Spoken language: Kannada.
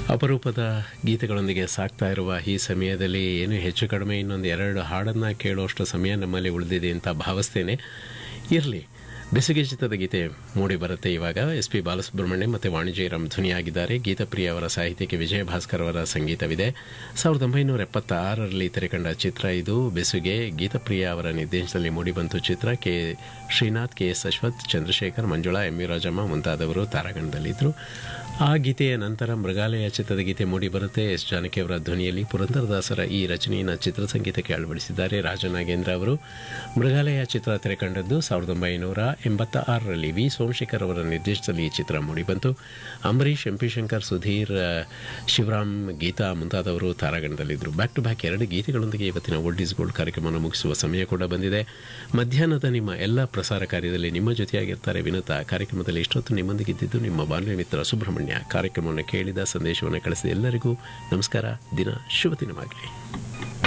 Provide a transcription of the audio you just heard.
ಅಪರೂಪದ ಗೀತೆಗಳೊಂದಿಗೆ ಸಾಕ್ತಾ ಇರುವ ಈ ಸಮಯದಲ್ಲಿ ಏನು ಹೆಚ್ಚು ಕಡಿಮೆ ಇನ್ನೊಂದು ಎರಡು ಹಾಡನ್ನು ಕೇಳುವಷ್ಟು ಸಮಯ ನಮ್ಮಲ್ಲಿ ಉಳಿದಿದೆ ಅಂತ ಭಾವಿಸ್ತೇನೆ ಇರಲಿ ಬೆಸುಗೆ ಚಿತ್ರದ ಗೀತೆ ಮೂಡಿ ಬರುತ್ತೆ ಇವಾಗ ಎಸ್ ಪಿ ಬಾಲಸುಬ್ರಹ್ಮಣ್ಯ ಮತ್ತು ವಾಣಿಜ್ಯರಾಮ್ ಧ್ವನಿಯಾಗಿದ್ದಾರೆ ಗೀತಪ್ರಿಯ ಅವರ ಸಾಹಿತ್ಯಕ್ಕೆ ವಿಜಯ ಭಾಸ್ಕರ್ ಅವರ ಸಂಗೀತವಿದೆ ಸಾವಿರದ ಒಂಬೈನೂರ ಎಪ್ಪತ್ತಾರರಲ್ಲಿ ತೆರೆಕಂಡ ಚಿತ್ರ ಇದು ಬೆಸುಗೆ ಗೀತಪ್ರಿಯ ಅವರ ನಿರ್ದೇಶನದಲ್ಲಿ ಮೂಡಿಬಂತು ಚಿತ್ರ K Srinath K S Ashwath Chandrashekhar Manjula M V Rajamma ಮುಂತಾದವರು ತಾರಾಗಣದಲ್ಲಿದ್ದರು ಆ ಗೀತೆಯ ನಂತರ ಮೃಗಾಲಯ ಚಿತ್ರದ ಗೀತೆ ಮೂಡಿ ಬರುತ್ತೆ ಎಸ್ ಜಾನಕಿ ಅವರ ಧ್ವನಿಯಲ್ಲಿ ಪುರಂದರದಾಸರ ಈ ರಚನೆಯನ್ನು ಚಿತ್ರಸಂಗೀತಕ್ಕೆ ಅಳವಡಿಸಿದ್ದಾರೆ ರಾಜನಾಗೇಂದ್ರ ಅವರು ಮೃಗಾಲಯ ಚಿತ್ರ ತೆರೆಕಂಡದ್ದು ಸಾವಿರದ ಒಂಬೈನೂರ ಎಂಬತ್ತ ಆರರಲ್ಲಿ ವಿ ಸೋಮಶೇಖರ್ ಅವರ ನಿರ್ದೇಶನದಲ್ಲಿ ಈ ಚಿತ್ರ ಮೂಡಿಬಂತು ಅಂಬರೀಷ್ ಎಂ ಪಿ ಶಂಕರ್ ಸುಧೀರ್ ಆ, ಶಿವರಾಮ್ ಗೀತಾ ಮುಂತಾದವರು ತಾರಾಗಣದಲ್ಲಿದ್ದರು ಬ್ಯಾಕ್ ಟು ಬ್ಯಾಕ್ ಎರಡು ಗೀತೆಗಳೊಂದಿಗೆ ಇವತ್ತಿನ ಓಲ್ಡ್ ಈಸ್ ಗೋಲ್ಡ್ ಕಾರ್ಯಕ್ರಮವನ್ನು ಮುಗಿಸುವ ಸಮಯ ಕೂಡ ಬಂದಿದೆ ಮಧ್ಯಾಹ್ನದ ನಿಮ್ಮ ಎಲ್ಲ ಪ್ರಸಾರ ಕಾರ್ಯದಲ್ಲಿ ನಿಮ್ಮ ಜೊತೆಯಾಗಿರ್ತಾರೆ ವಿನುತಾ ಕಾರ್ಯಕ್ರಮದಲ್ಲಿ ಇಷ್ಟೊತ್ತು ನಿಮ್ಮೊಂದಿಗಿದ್ದು ನಿಮ್ಮ ಬಾಲ್ಯ ಮಿತ್ರ ಸುಬ್ರಹ್ಮಣ್ಯ ಕಾರ್ಯಕ್ರಮವನ್ನು ಕೇಳಿದ ಸಂದೇಶವನ್ನು ಕಳಿಸಿದ ಎಲ್ಲರಿಗೂ ನಮಸ್ಕಾರ ದಿನ ಶುಭ ದಿನವಾಗಲಿ